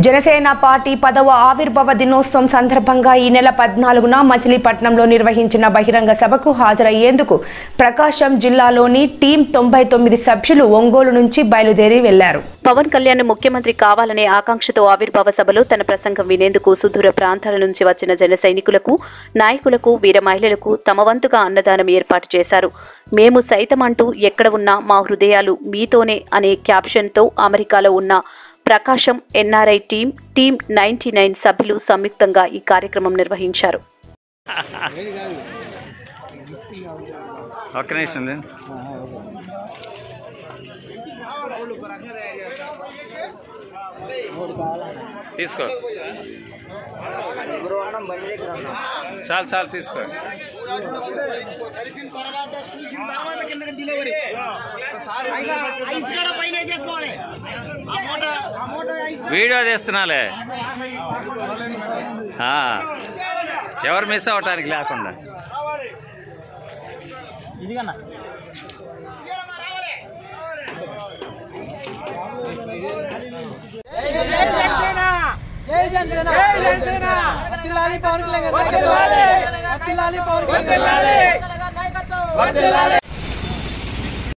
Janasena party పదవ ఆవిర్భావ దినోత్సవం సందర్భంగా ఈ నెల పద్నాలుగున మచిలీపట్నంలో నిర్వహించిన బహిరంగ సభకు హాజరయ్యేందుకు ప్రకాశం జిల్లాలోని టీం తొంభై తొమ్మిది సభ్యులు ఒంగోలు నుంచి బయలుదేరి వెళ్లారు పవన్ కళ్యాణ్ ముఖ్యమంత్రి కావాలనే ఆకాంక్షతో ఆవిర్భావ సభలో తన ప్రసంగం వినేందుకు సుదూర ప్రాంతాల నుంచి వచ్చిన జన సైనికులకు నాయకులకు వీర మహిళలకు తమ వంతుగా అన్నదానం ఏర్పాటు చేశారు మేము సైతం అంటూ ఎక్కడ ఉన్నా మా హృదయాలు మీతోనే అనే క్యాప్షన్తో అమెరికాలో ఉన్న Prakasam NRI team team ninety nine సభ్యులు సంయుక్తంగా ఈ కార్యక్రమం నిర్వహించారు ఒక్క నిమిషం ఉండు. తీసుకో చాలు చాలు తీసుకో వీడియో తీస్తున్నాలే ఆ, ఎవరు మిస్ అవటానికి లేకుండా జై జనసేన జై జనసేన వర్ధిల్లాలి పవన్ కళ్యాణ్ గారి నాయకత్వం వర్ధిల్లాలి పవన్ కళ్యాణ్ గారి నాయకత్వం వర్ధిల్లాలి